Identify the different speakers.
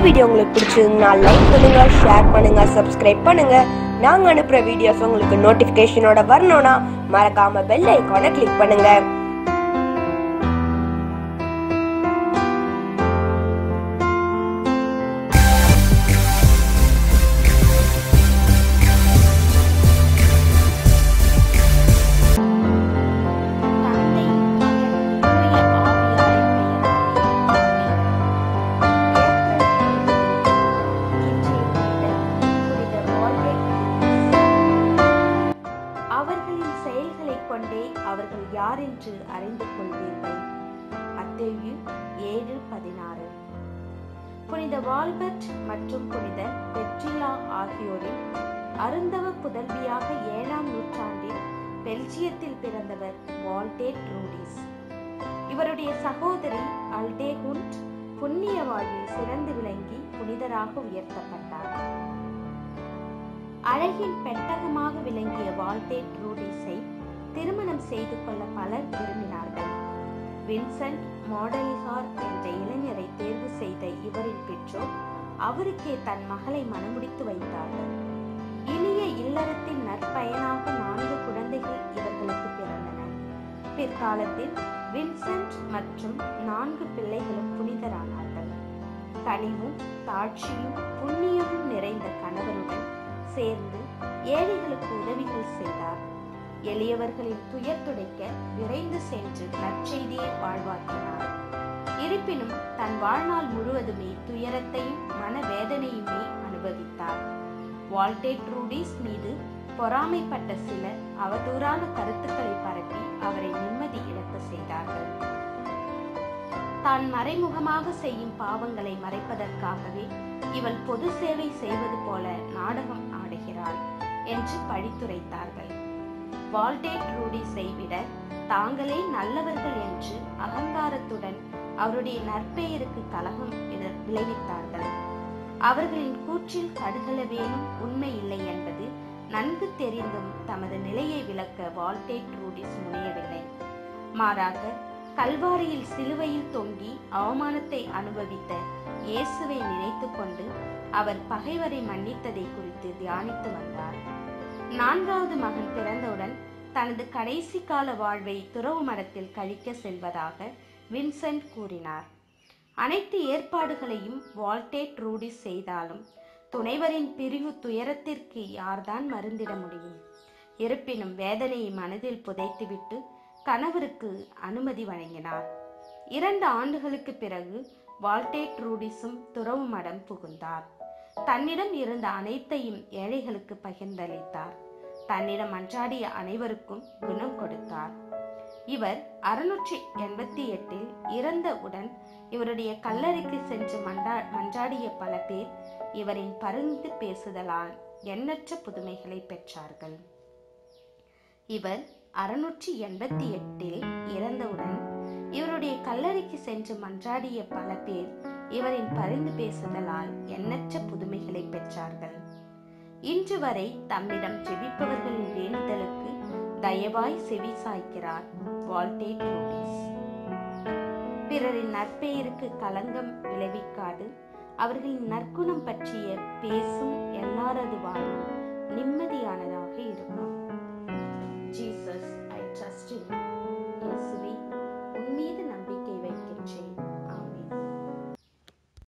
Speaker 1: video உங்களுக்கு பிடிச்சிருந்தா like பண்ணுங்க ஷேர் பண்ணுங்க சப்ஸ்கிரைப் பண்ணுங்க நாங்க அனுப்புற வீடியோஸ் உங்களுக்கு நோட்டிபிகேஷனோட வரணும்னா மறக்காம பெல் ஐகானை கிளிக் பண்ணுங்க
Speaker 2: தந்தை மகன் தூய ஆவியாரின் பெயராலே அவர்களின் செயல்களைக் கொண்டே அவர்கள் யார் என்று அறிந்து கொள்வீர்கள் மத்தேயு ஏழு பதினாறு புனித வால்பர்ட் மற்றும் புனித பெட்ரிலா ஆகியோரின் அருந்தவ புதல்வியாக ஏழாம் நூற்றாண்டில் பெல்ஜியத்தில் பிறந்தவர் வால்டேட் ரூடிஸ் இவருடைய சகோதரி அல்டேகுண்ட் புண்ணிய வாழ்வில் சிறந்து விளங்கி புனிதராக உயர்த்தப்பட்டார் அழகின் பெட்டகமாக விளங்கிய வால்டேட் ரூடிஸை திருமணம் செய்து கொள்ள பலர் விரும்பினார்கள் வின்சென்ட் மாடலிகார் என்ற இளைஞரை தேர்வு செய்த இவரின் பெற்றோர் அவருக்கே தன் மகளை மணமுடித்து வைத்தார்கள் இனிய இல்லறத்தின் நற்பயனாக நான்கு குழந்தைகள் இவர்களுக்கு பிறந்தன பிற்காலத்தில் வின்சென்ட் மற்றும் நான்கு பிள்ளைகளும் புனிதரானார்கள் கனிவும் தாட்சியும் புண்ணியமும் நிறைந்த கணவருடன் சேர்ந்து ஏழைகளுக்கு உதவிகள் செய்தார் எளியவர்களின் துயர் துடைக்க விரைந்து சென்று நற்செய்தியை வாழ்வாக்கினார் இருப்பினும் தன் வாழ்நாள் முழுவதுமே துயரத்தையும் மனவேதனையுமே அனுபவித்தார் வால்டேட் ரூடிஸ் மீது பொறாமைப்பட்ட சிலர் அவதூறான கருத்துக்களை பரப்பி அவரை நிம்மதி இழக்க செய்தார்கள் தான் மறைமுகமாக செய்யும் பாவங்களை மறைப்பதற்காகவே இவள் பொது சேவை செய்வது போல நாடகம் ஆடுகிறாள் என்று பழித்துரைத்தார்கள் வால்டேட் ரூடிஸை விட தாங்களே நல்லவர்கள் என்று அகங்காரத்துடன் அவருடைய நற்பெயருக்கு கலகம் வித- விளைவித்தார்கள் அவர்களின் கூற்றில் கடுகளவேனும் உண்மை இல்லை என்பது நன்கு தெரிந்தும் தமது நிலையை விளக்க வால்டேட் ரூடிஸ் முனையவில்லை மாறாக கல்வாரியில் சிலுவையில் தொங்கி அவமானத்தை அனுபவித்த இயேசுவை நினைத்துக் கொண்டு அவர் பகைவரை மன்னித்ததை குறித்து தியானித்து வந்தார் நான்காவது மகன் பிறந்தவுடன் தனது கடைசி கால வாழ்வை துறவு மடத்தில் கழிக்க செல்வதாக வின்சென்ட் கூறினார் அனைத்து ஏற்பாடுகளையும் வால்டேட் ரூடிஸ் செய்தாலும் துணைவரின் பிரிவு துயரத்திற்கு யார்தான் மருந்திட முடியும் இருப்பினும் வேதனையை மனதில் புதைத்துவிட்டு கணவருக்கு அனுமதி வழங்கினார் இரண்டு ஆண்டுகளுக்கு பிறகு வால்டேட் ரூடிஸும் துறவு மடம் புகுந்தார் தன்னிடம் இருந்த அனைத்தையும் ஏழைகளுக்கு பகிர்ந்தளித்தார் தன்னிடம் அன்றாடிய அனைவருக்கும் குணம் கொடுத்தார் இவர் அறுநூற்றி எண்பத்தி எட்டில் இறந்தவுடன் இவருடைய கல்லறைக்கு சென்று மண்டா மன்றாடிய பல பேர் இவரின் பரிந்து பேசுதலால் எண்ணற்ற புதுமைகளை பெற்றார்கள் இவர் அறுநூற்றி எண்பத்தி எட்டில் இறந்தவுடன் இவருடைய கல்லறைக்கு சென்று மன்றாடிய பல பேர் இவரின் பரிந்து பேசுதலால் எண்ணற்ற புதுமைகளை பெற்றார்கள் இன்று வரை தம்மிடம் ஜெபிப்பவர்களின் வேண்டுதலுக்கு தயவாய் செவி சாய்க்கிறார் வால்டேட் ரூடிஸ் பிறரின் நற்பெயருக்கு களங்கம் விளைவிக்காது அவர்களின் நற்குணம் பற்றிய பேசும் எல்லாரது வாழ்வும் நிம்மதியானதாக இருக்கும்